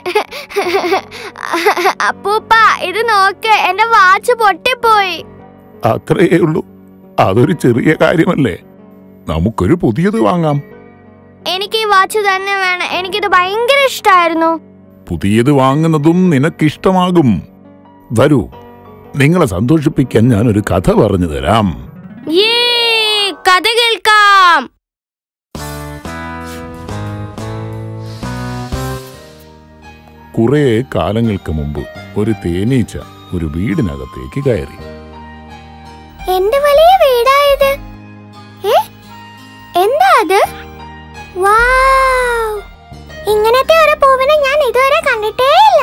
അപ്പൂപ്പ ഇത് നോക്ക് എന്റെ വാച്ച് പൊട്ടിപ്പോയി അത്രയേ ഉള്ളൂ അതൊരു ചെറിയ കാര്യമല്ലേ നമുക്കൊരു പുതിയത് വാങ്ങാം എനിക്ക് ഈ വാച്ച് തന്നെ വേണം എനിക്കിത് ഭയങ്കര ഇഷ്ടമായിരുന്നു പുതിയത് വാങ്ങുന്നതും നിനക്കിഷ്ടമാകും വരൂ നിങ്ങളെ സന്തോഷിപ്പിക്കാൻ ഞാനൊരു കഥ പറഞ്ഞു തരാം യേ കഥ കേൾക്കാം കുറേ കാലങ്ങൾക്ക് മുമ്പ് ഒരു തേനീച്ച ഒരു വീടിനകത്തേക്ക് കയറി എന്ത് വലിയ വീടായത് ഏ എന്താ അത് വാവ് ഇങ്ങനത്തെ ഒരു പൂവിനെ ഞാൻ ഇതുവരെ കണ്ടിട്ടേ ഇല്ല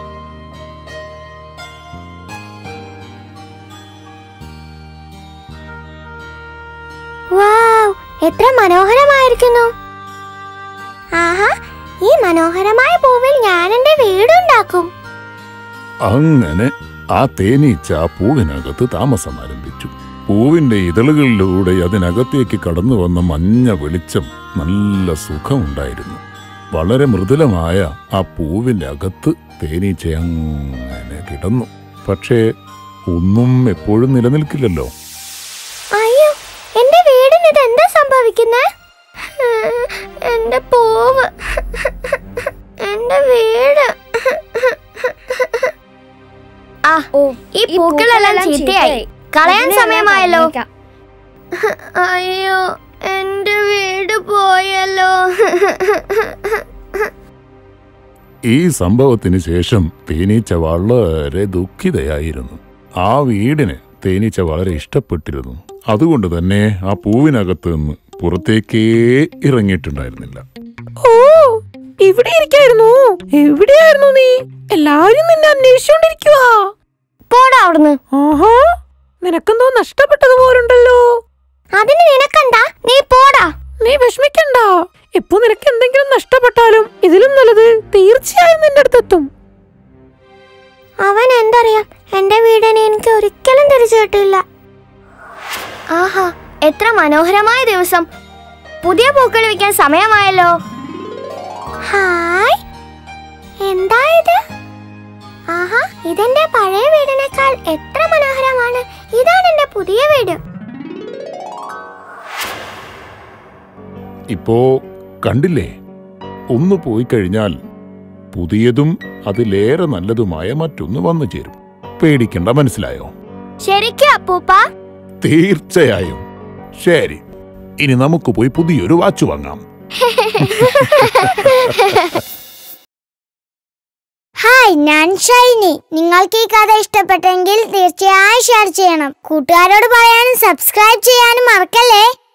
വാവ് എത്ര മനോഹരമായിരിക്കുന്നു ആഹാ ഈ മനോഹരമായ പൂവിൽ ഞാൻ എന്റെ വീടുണ്ടാക്കും അങ്ങനെ ആ തേനീച്ച ആ പൂവിനകത്ത് താമസം ആരംഭിച്ചു പൂവിന്റെ ഇതളുകളിലൂടെ അതിനകത്തേക്ക് കടന്നു വന്ന മഞ്ഞ വെളിച്ചം നല്ല സുഖമുണ്ടായിരുന്നു വളരെ മൃദുലമായ ആ പൂവിന്റെ അകത്ത് തേനീച്ച അങ്ങനെ കിടന്നു പക്ഷേ ഒന്നും എപ്പോഴും നിലനിൽക്കില്ലല്ലോ അയ്യോ എന്റെ വീടിന് ഇത് എന്താ സംഭവിക്കുന്നേ എന്റെ പൂവ് എന്റെ വീട് ആ ഈ പൂക്കളെല്ലാം ചീത്തയായി കളയാൻ സമയമായല്ലോ അയ്യോ എന്റെ വീട് പോയല്ലോ ഈ സംഭവത്തിന് ശേഷം തേനീച്ച വളരെ ദുഃഖിതയായിരുന്നു ആ വീടിന് തേനീച്ച വളരെ ഇഷ്ടപ്പെട്ടിരുന്നു അതുകൊണ്ട് തന്നെ ആ പൂവിനകത്ത് നിന്ന് പുറത്തേക്കേ ഇറങ്ങിയിട്ടുണ്ടായിരുന്നില്ല ഓ ഇവിടെ ഇരിക്കായിരുന്നു എവിടെയായിരുന്നു നീ എല്ലാരും നിന്നെ അന്വേഷിച്ചോണ്ടിരിക്കുവാ പോടാ അവിടുന്ന് ആഹാ നിനക്കെന്തോ നഷ്ടപ്പെട്ടതുപോലുണ്ടല്ലോ അതിന് നിനക്കെന്താ നീ പോടാ നീ വിഷമിക്കണ്ട ഇപ്പൊ നിനക്ക് എന്തെങ്കിലും നഷ്ടപ്പെട്ടാലും ഇതിലും നല്ലത് തീർച്ചയായും നിന്റെ അടുത്തെത്തും അവൻ എന്തറിയാം എന്റെ വീടിനെ എനിക്ക് ഒരിക്കലും തിരിച്ചു കിട്ടില്ല ആഹാ എത്ര മനോഹരമായ ദിവസം പുതിയ പൂക്കൾ വിൽക്കാൻ സമയമായല്ലോ ഹായ് എന്താ ഇത് ആഹാ ഇതെന്റെ പഴയ വീടിനേക്കാൾ എത്ര മനോഹരമാണ് ഇതാണ് എന്റെ പുതിയ വീട് ഇപ്പോ കണ്ടില്ലേ ഒന്ന് പോയി കഴിഞ്ഞാൽ പുതിയതും അതിലേറെ നല്ലതുമായ മറ്റൊന്ന് വന്നു ചേരും പേടിക്കണ്ട മനസ്സിലായോ ശരിക്കും അപ്പൂപ്പ തീർച്ചയായും ശരി ഇനി നമുക്ക് പോയി പുതിയൊരു വാച്ച് വാങ്ങാം ഹായ് ഞാൻ ഷൈനി നിങ്ങൾക്ക് ഈ കഥ ഇഷ്ടപ്പെട്ടെങ്കിൽ തീർച്ചയായും ഷെയർ ചെയ്യണം കൂട്ടുകാരോട് പറയാനും സബ്സ്ക്രൈബ് ചെയ്യാനും മറക്കല്ലേ